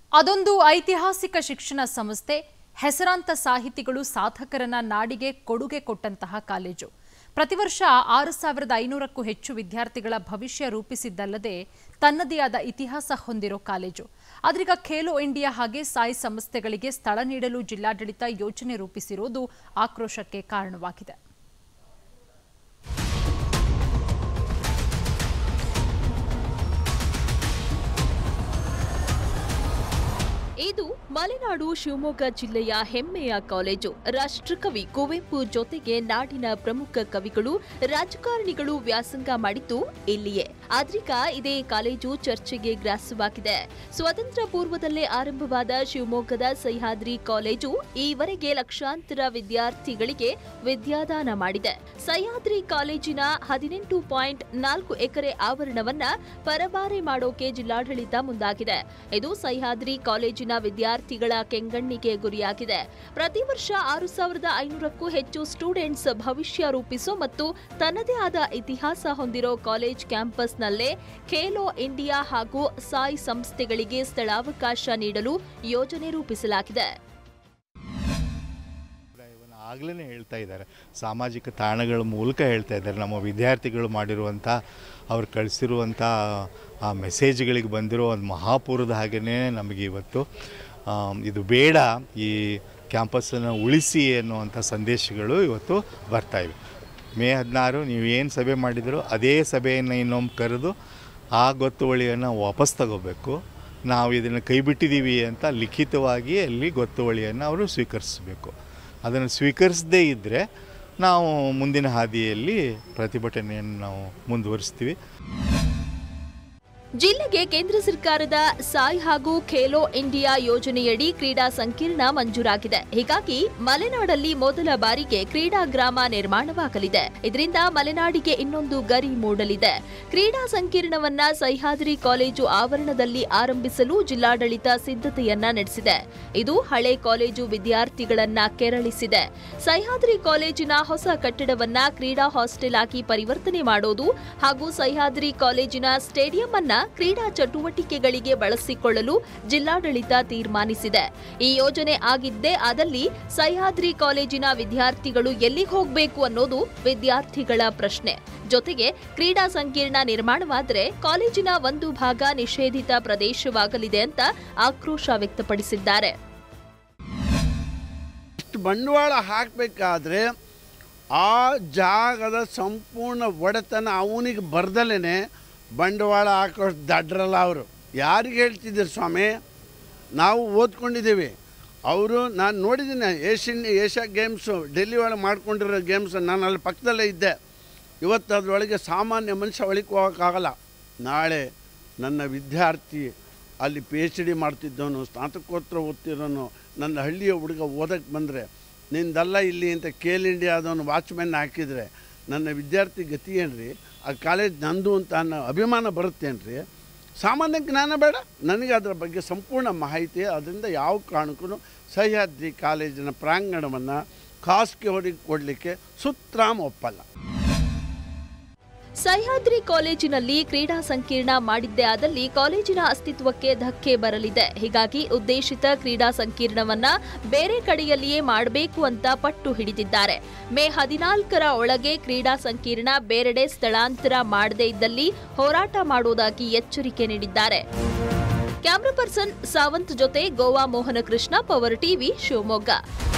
ಅದೊಂದು ಐತಿಹಾಸಿಕ ಶಿಕ್ಷಣ ಸಂಸ್ಥೆ ಹೆಸರಾಂತ ಸಾಹಿತಿಗಳು ಸಾಧಕರನ್ನ ನಾಡಿಗೆ ಕೊಡುಗೆ ಕೊಟ್ಟಂತಹ ಕಾಲೇಜು ಪ್ರತಿ ವರ್ಷ ಆರು ಸಾವಿರದ ಐನೂರಕ್ಕೂ ಹೆಚ್ಚು ವಿದ್ಯಾರ್ಥಿಗಳ ಭವಿಷ್ಯ ರೂಪಿಸಿದ್ದಲ್ಲದೆ ತನ್ನದೇ ಆದ ಇತಿಹಾಸ ಹೊಂದಿರೋ ಕಾಲೇಜು ಆದ್ರೀಗ ಖೇಲೋ ಇಂಡಿಯಾ ಹಾಗೆ ಸಾಯಿ ಸಂಸ್ಥೆಗಳಿಗೆ ಸ್ಥಳ ನೀಡಲು ಜಿಲ್ಲಾಡಳಿತ ಯೋಜನೆ ರೂಪಿಸಿರುವುದು ಆಕ್ರೋಶಕ್ಕೆ ಕಾರಣವಾಗಿದೆ ಇದು ಮಲೆನಾಡು ಶಿವಮೊಗ್ಗ ಜಿಲ್ಲೆಯ ಹೆಮ್ಮೆಯ ಕಾಲೇಜು ರಾಷ್ಟ್ರಕವಿ ಕುವೆಂಪು ಜೊತೆಗೆ ನಾಡಿನ ಪ್ರಮುಖ ಕವಿಗಳು ರಾಜಕಾರಣಿಗಳು ವ್ಯಾಸಂಗ ಮಾಡಿದ್ದು ಇಲ್ಲಿಯೇ ಆದ್ರೀಗ ಇದೇ ಕಾಲೇಜು ಚರ್ಚೆಗೆ ಗ್ರಾಸವಾಗಿದೆ ಸ್ವತಂತ್ರ ಪೂರ್ವದಲ್ಲೇ ಆರಂಭವಾದ ಶಿವಮೊಗ್ಗದ ಸಹ್ಯಾದ್ರಿ ಕಾಲೇಜು ಈವರೆಗೆ ಲಕ್ಷಾಂತರ ವಿದ್ಯಾರ್ಥಿಗಳಿಗೆ ವಿದ್ಯಾದಾನ ಮಾಡಿದೆ ಸಹ್ಯಾದ್ರಿ ಕಾಲೇಜಿನ ಹದಿನೆಂಟು ಪಾಯಿಂಟ್ ನಾಲ್ಕು ಎಕರೆ ಆವರಣವನ್ನ ಪರಬಾರೆ ಮಾಡೋಕೆ ಜಿಲ್ಲಾಡಳಿತ ಮುಂದಾಗಿದೆ ಇದು ಸಹ್ಯಾದ್ರಿ ಕಾಲೇಜಿನ ವಿದ್ಯಾರ್ಥಿಗಳ ಕೆಂಗಣ್ಣಿಗೆ ಗುರಿಯಾಗಿದೆ ಪ್ರತಿ ವರ್ಷ ಆರು ಸಾವಿರದ ಐನೂರಕ್ಕೂ ಹೆಚ್ಚು ಸ್ಟೂಡೆಂಟ್ಸ್ ಭವಿಷ್ಯ ರೂಪಿಸೋ ಮತ್ತು ತನ್ನದೇ ಆದ ಇತಿಹಾಸ ಹೊಂದಿರೋ ಕಾಲೇಜ್ ಕ್ಯಾಂಪಸ್ನಲ್ಲೇ ಖೇಲೋ ಇಂಡಿಯಾ ಹಾಗೂ ಸಾಯಿ ಸಂಸ್ಥೆಗಳಿಗೆ ಸ್ಥಳಾವಕಾಶ ನೀಡಲು ಯೋಜನೆ ರೂಪಿಸಲಾಗಿದೆ ಅಭಿಪ್ರಾಯವನ್ನು ಆಗಲೇ ಹೇಳ್ತಾ ಇದ್ದಾರೆ ಸಾಮಾಜಿಕ ತಾಣಗಳ ಮೂಲಕ ಹೇಳ್ತಾ ಇದ್ದಾರೆ ನಮ್ಮ ವಿದ್ಯಾರ್ಥಿಗಳು ಮಾಡಿರುವಂಥ ಅವ್ರು ಕಳಿಸಿರುವಂಥ ಆ ಮೆಸೇಜ್ಗಳಿಗೆ ಬಂದಿರೋ ಒಂದು ಮಹಾಪುರದ ಹಾಗೆಯೇ ನಮಗೆ ಇವತ್ತು ಆಮ್, ಇದು ಬೇಡ ಈ ಕ್ಯಾಂಪಸ್ಸನ್ನು ಉಳಿಸಿ ಅನ್ನುವಂಥ ಸಂದೇಶಗಳು ಇವತ್ತು ಬರ್ತಾ ಇವೆ ಮೇ ಹದಿನಾರು ನೀವು ಏನು ಸಭೆ ಮಾಡಿದಿರೋ ಅದೇ ಸಭೆಯನ್ನು ಇನ್ನೊಮ್ಮೆ ಕರೆದು ಆ ಗೊತ್ತುವಳಿಯನ್ನು ವಾಪಸ್ ತಗೋಬೇಕು ನಾವು ಇದನ್ನು ಕೈ ಬಿಟ್ಟಿದ್ದೀವಿ ಅಂತ ಲಿಖಿತವಾಗಿ ಅಲ್ಲಿ ಗೊತ್ತುವಳಿಯನ್ನು ಅವರು ಸ್ವೀಕರಿಸಬೇಕು ಅದನ್ನು ಸ್ವೀಕರಿಸದೇ ಇದ್ದರೆ ನಾವು ಮುಂದಿನ ಹಾದಿಯಲ್ಲಿ ಪ್ರತಿಭಟನೆಯನ್ನು ನಾವು ಮುಂದುವರಿಸ್ತೀವಿ ಜಿಲ್ಲೆಗೆ ಕೇಂದ್ರ ಸರ್ಕಾರದ ಸಾಯ್ ಹಾಗೂ ಖೇಲೋ ಇಂಡಿಯಾ ಯೋಜನೆಯಡಿ ಕ್ರೀಡಾ ಸಂಕೀರ್ಣ ಮಂಜೂರಾಗಿದೆ ಹೀಗಾಗಿ ಮಲೆನಾಡಲ್ಲಿ ಮೊದಲ ಬಾರಿಗೆ ಕ್ರೀಡಾ ಗ್ರಾಮ ನಿರ್ಮಾಣವಾಗಲಿದೆ ಇದರಿಂದ ಮಲೆನಾಡಿಗೆ ಇನ್ನೊಂದು ಗರಿ ಮೂಡಲಿದೆ ಕ್ರೀಡಾ ಸಂಕೀರ್ಣವನ್ನ ಸಹ್ಯಾದ್ರಿ ಕಾಲೇಜು ಆವರಣದಲ್ಲಿ ಆರಂಭಿಸಲು ಜಿಲ್ಲಾಡಳಿತ ಸಿದ್ಧತೆಯನ್ನ ನಡೆಸಿದೆ ಇದು ಹಳೆ ಕಾಲೇಜು ವಿದ್ಯಾರ್ಥಿಗಳನ್ನ ಕೆರಳಿಸಿದೆ ಸಹ್ಯಾದ್ರಿ ಕಾಲೇಜಿನ ಹೊಸ ಕಟ್ಟಡವನ್ನ ಕ್ರೀಡಾ ಹಾಸ್ಟೆಲ್ ಆಗಿ ಪರಿವರ್ತನೆ ಮಾಡೋದು ಹಾಗೂ ಸಹ್ಯಾದ್ರಿ ಕಾಲೇಜಿನ ಸ್ಟೇಡಿಯಂ ಅನ್ನ ಕ್ರೀಡಾ ಚಟುವಟಿಕೆಗಳಿಗೆ ಬಳಸಿಕೊಳ್ಳಲು ಜಿಲ್ಲಾಡಳಿತ ತೀರ್ಮಾನಿಸಿದೆ ಈ ಯೋಜನೆ ಆಗಿದ್ದೇ ಆದಲ್ಲಿ ಸಹ್ಯಾದ್ರಿ ಕಾಲೇಜಿನ ವಿದ್ಯಾರ್ಥಿಗಳು ಎಲ್ಲಿಗೆ ಹೋಗಬೇಕು ಅನ್ನೋದು ವಿದ್ಯಾರ್ಥಿಗಳ ಪ್ರಶ್ನೆ ಜೊತೆಗೆ ಕ್ರೀಡಾ ಸಂಕೀರ್ಣ ನಿರ್ಮಾಣವಾದರೆ ಕಾಲೇಜಿನ ಒಂದು ಭಾಗ ನಿಷೇಧಿತ ಪ್ರದೇಶವಾಗಲಿದೆ ಅಂತ ಆಕ್ರೋಶ ವ್ಯಕ್ತಪಡಿಸಿದ್ದಾರೆ ಇಷ್ಟು ಬಂಡವಾಳ ಹಾಕಬೇಕಾದ್ರೆ ಆ ಜಾಗದ ಸಂಪೂರ್ಣ ಒಡೆತನ ಅವನಿಗೆ ಬರ್ದಲೇ ಬಂಡವಾಳ ಹಾಕೋಷ್ಟು ದಡ್ರಲ್ಲ ಅವರು ಯಾರಿಗೆ ಹೇಳ್ತಿದ್ದೀರಿ ಸ್ವಾಮಿ ನಾವು ಓದ್ಕೊಂಡಿದ್ದೀವಿ ಅವರು ನಾನು ನೋಡಿದ್ದೀನಿ ಏಷ್ಯನ್ ಏಷ್ಯಾ ಗೇಮ್ಸು ಡೆಲ್ಲಿ ಒಳಗೆ ಮಾಡ್ಕೊಂಡಿರೋ ಗೇಮ್ಸ್ ನಾನು ಅಲ್ಲಿ ಪಕ್ಕದಲ್ಲೇ ಇದ್ದೆ ಇವತ್ತು ಅದರೊಳಗೆ ಸಾಮಾನ್ಯ ಮನುಷ್ಯ ಒಳಗೆ ಹೋಗೋಕ್ಕಾಗಲ್ಲ ನಾಳೆ ನನ್ನ ವಿದ್ಯಾರ್ಥಿ ಅಲ್ಲಿ ಪಿ ಎಚ್ ಡಿ ಮಾಡ್ತಿದ್ದವನು ಸ್ನಾತಕೋತ್ತರ ಓದ್ತಿರೋನು ನನ್ನ ಹಳ್ಳಿಯ ಹುಡುಗ ಓದಕ್ಕೆ ಬಂದರೆ ನಿಂದಲ್ಲ ಇಲ್ಲಿ ಅಂತ ಕೇಲ್ ಇಂಡಿಯಾದವನು ವಾಚ್ಮೆನ್ ಹಾಕಿದರೆ ನನ್ನ ವಿದ್ಯಾರ್ಥಿ ಗತಿ ಏನ್ರಿ ಆ ಕಾಲೇಜ್ ನಂದು ಅಂತ ಅನ್ನೋ ಅಭಿಮಾನ ಬರುತ್ತೇನ್ರಿ ಸಾಮಾನ್ಯ ಜ್ಞಾನ ಬೇಡ ನನಗೆ ಅದರ ಬಗ್ಗೆ ಸಂಪೂರ್ಣ ಮಾಹಿತಿ ಅದರಿಂದ ಯಾವ ಕಾರಣಕ್ಕೂ ಸಹ್ಯಾದ್ರಿ ಕಾಲೇಜಿನ ಪ್ರಾಂಗಣವನ್ನು ಖಾಸಗಿ ಹೊರಗೆ ಕೊಡಲಿಕ್ಕೆ ಸುತ್ತರಾಮ್ ಒಪ್ಪಲ್ಲ ಸಹ್ಯಾದ್ರಿ ಕಾಲೇಜಿನಲ್ಲಿ ಕ್ರೀಡಾ ಸಂಕೀರ್ಣ ಮಾಡಿದ್ದೇ ಆದಲ್ಲಿ ಕಾಲೇಜಿನ ಅಸ್ತಿತ್ವಕ್ಕೆ ಧಕ್ಕೆ ಬರಲಿದೆ ಹೀಗಾಗಿ ಉದ್ದೇಶಿತ ಕ್ರೀಡಾ ಸಂಕೀರ್ಣವನ್ನ ಬೇರೆ ಕಡೆಯಲ್ಲಿಯೇ ಮಾಡಬೇಕು ಅಂತ ಪಟ್ಟು ಹಿಡಿದಿದ್ದಾರೆ ಮೇ ಹದಿನಾಲ್ಕರ ಒಳಗೆ ಕ್ರೀಡಾ ಸಂಕೀರ್ಣ ಬೇರೆಡೆ ಸ್ಥಳಾಂತರ ಮಾಡದೇ ಇದ್ದಲ್ಲಿ ಹೋರಾಟ ಮಾಡುವುದಾಗಿ ಎಚ್ಚರಿಕೆ ನೀಡಿದ್ದಾರೆ ಕ್ಯಾಮ್ರಾ ಪರ್ಸನ್ ಸಾವಂತ್ ಜೊತೆ ಗೋವಾ ಮೋಹನ ಕೃಷ್ಣ ಪವರ್ ಟಿವಿ ಶಿವಮೊಗ್ಗ